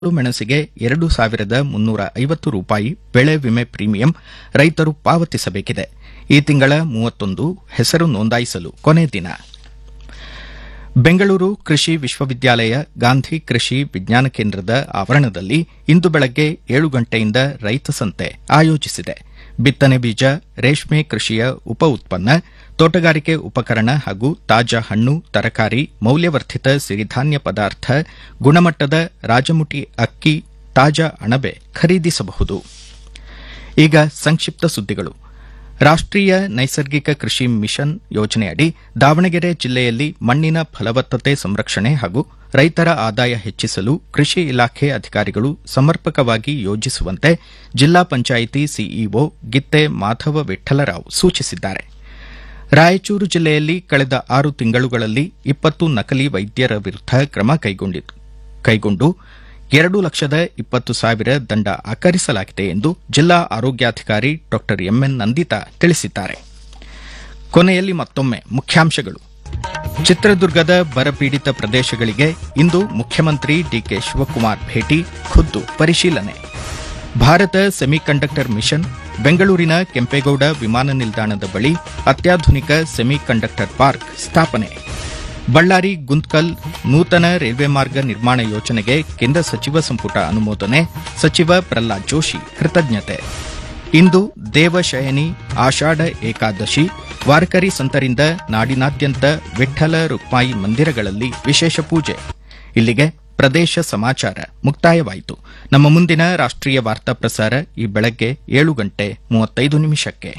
ಮೆಣಸಿಗೆ ಎರಡು ಸಾವಿರದ ಮುನ್ನೂರ ಐವತ್ತು ರೂಪಾಯಿ ಬೆಳೆ ವಿಮೆ ಪ್ರೀಮಿಯಂ ರೈತರು ಪಾವತಿಸಬೇಕಿದೆ ಈ ತಿಂಗಳ ಮೂವತ್ತೊಂದು ಹೆಸರು ನೋಂದಾಯಿಸಲು ಕೊನೆ ದಿನ ಬೆಂಗಳೂರು ಕೃಷಿ ವಿಶ್ವವಿದ್ಯಾಲಯ ಗಾಂಧಿ ಕೃಷಿ ವಿಜ್ಞಾನ ಕೇಂದ್ರದ ಆವರಣದಲ್ಲಿ ಇಂದು ಬೆಳಗ್ಗೆ ಏಳು ಗಂಟೆಯಿಂದ ರೈತ ಸಂತೆ ಆಯೋಜಿಸಿದೆ ಬಿತ್ತನೆ ಬೀಜ ರೇಷ್ಮೆ ಕೃಷಿಯ ಉಪ ಉತ್ಪನ್ನ ತೋಟಗಾರಿಕೆ ಉಪಕರಣ ಹಾಗೂ ತಾಜಾ ಹಣ್ಣು ತರಕಾರಿ ಮೌಲ್ಯವರ್ಧಿತ ಸಿರಿಧಾನ್ಯ ಪದಾರ್ಥ ಗುಣಮಟ್ಟದ ರಾಜಮುಟಿ ಅಕ್ಕಿ ತಾಜಾ ಅಣಬೆ ಖರೀದಿಸಬಹುದು ಈಗ ಸಂಕ್ಷಿಪ್ತ ಸುದ್ದಿಗಳು ರಾಷ್ಟೀಯ ನೈಸರ್ಗಿಕ ಕೃಷಿ ಮಿಷನ್ ಯೋಜನೆಯಡಿ ದಾವಣಗೆರೆ ಜಿಲ್ಲೆಯಲ್ಲಿ ಮಣ್ಣಿನ ಫಲವತ್ತತೆ ಸಂರಕ್ಷಣೆ ಹಾಗೂ ರೈತರ ಆದಾಯ ಹೆಚ್ಚಿಸಲು ಕೃಷಿ ಇಲಾಖೆ ಅಧಿಕಾರಿಗಳು ಸಮರ್ಪಕವಾಗಿ ಯೋಜಿಸುವಂತೆ ಜಿಲ್ಲಾ ಪಂಚಾಯಿತಿ ಸಿಇಒ ಗಿತ್ತೆ ಮಾಧವ ವಿಠಲರಾವ್ ಸೂಚಿಸಿದ್ದಾರೆ ರಾಯಚೂರು ಜಿಲ್ಲೆಯಲ್ಲಿ ಕಳೆದ ಆರು ತಿಂಗಳುಗಳಲ್ಲಿ ಇಪ್ಪತ್ತು ನಕಲಿ ವೈದ್ಯರ ವಿರುದ್ದ ಕ್ರಮ ಕೈಗೊಂಡು ಎರಡು ಲಕ್ಷದ ಇಪ್ಪತ್ತು ಸಾವಿರ ದಂಡ ಆಕರಿಸಲಾಗಿದೆ ಎಂದು ಜಿಲ್ಲಾ ಆರೋಗ್ಯಾಧಿಕಾರಿ ಡಾ ಎಂಎನ್ ನಂದಿತಾ ತಿಳಿಸಿದ್ದಾರೆ ಕೊನೆಯಲ್ಲಿ ಮತ್ತೊಮ್ಮೆ ಮುಖ್ಯಾಂಶಗಳು ಚಿತ್ರದುರ್ಗದ ಬರಪೀಡಿತ ಪ್ರದೇಶಗಳಿಗೆ ಇಂದು ಮುಖ್ಯಮಂತ್ರಿ ಡಿಕೆ ಶಿವಕುಮಾರ್ ಭೇಟಿ ಖುದ್ದು ಪರಿಶೀಲನೆ ಭಾರತ ಸೆಮಿಕಂಡಕ್ಟರ್ ಮಿಷನ್ ಬೆಂಗಳೂರಿನ ಕೆಂಪೇಗೌಡ ವಿಮಾನ ನಿಲ್ದಾಣದ ಬಳಿ ಅತ್ಯಾಧುನಿಕ ಸೆಮಿಕಂಡಕ್ಟರ್ ಪಾರ್ಕ್ ಸ್ಥಾಪನೆ ಬಳ್ಳಾರಿ ಗುಂತ್ಕಲ್ ನೂತನ ರೈಲ್ವೆ ಮಾರ್ಗ ನಿರ್ಮಾಣ ಯೋಜನೆಗೆ ಕೇಂದ್ರ ಸಚಿವ ಸಂಪುಟ ಅನುಮೋದನೆ ಸಚಿವ ಪ್ರಹ್ಲಾದ್ ಜೋಶಿ ಕೃತಜ್ಞತೆ ಇಂದು ದೇವಶಯನಿ ಆಷಾಢ ಏಕಾದಶಿ ವಾರಕರಿ ಸಂತರಿಂದ ನಾಡಿನಾದ್ಯಂತ ವಿಠ್ಠಲ ರುಕ್ಮಾಯಿ ಮಂದಿರಗಳಲ್ಲಿ ವಿಶೇಷ ಪೂಜೆ ಇಲ್ಲಿಗೆ ಪ್ರದೇಶ ಸಮಾಚಾರ ಮುಕ್ತಾಯವಾಯಿತು ನಮ್ಮ ಮುಂದಿನ ರಾಷ್ಟೀಯ ವಾರ್ತಾ ಪ್ರಸಾರ ಈ ಬೆಳಗ್ಗೆ ಏಳು ಗಂಟೆ ಮೂವತ್ತೈದು ನಿಮಿಷಕ್ಕೆ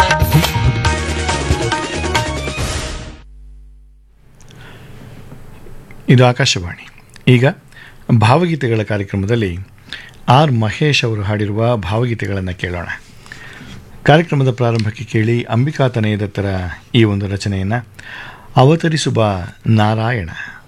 ಇದು ಆಕಾಶವಾಣಿ ಈಗ ಭಾವಗೀತೆಗಳ ಕಾರ್ಯಕ್ರಮದಲ್ಲಿ ಆರ್ ಮಹೇಶ್ ಅವರು ಹಾಡಿರುವ ಭಾವಗೀತೆಗಳನ್ನು ಕೇಳೋಣ ಕಾರ್ಯಕ್ರಮದ ಪ್ರಾರಂಭಕ್ಕೆ ಕೇಳಿ ಅಂಬಿಕಾ ತನಯದತ್ತರ ಈ ಒಂದು ರಚನೆಯನ್ನು ಅವತರಿಸುವ ನಾರಾಯಣ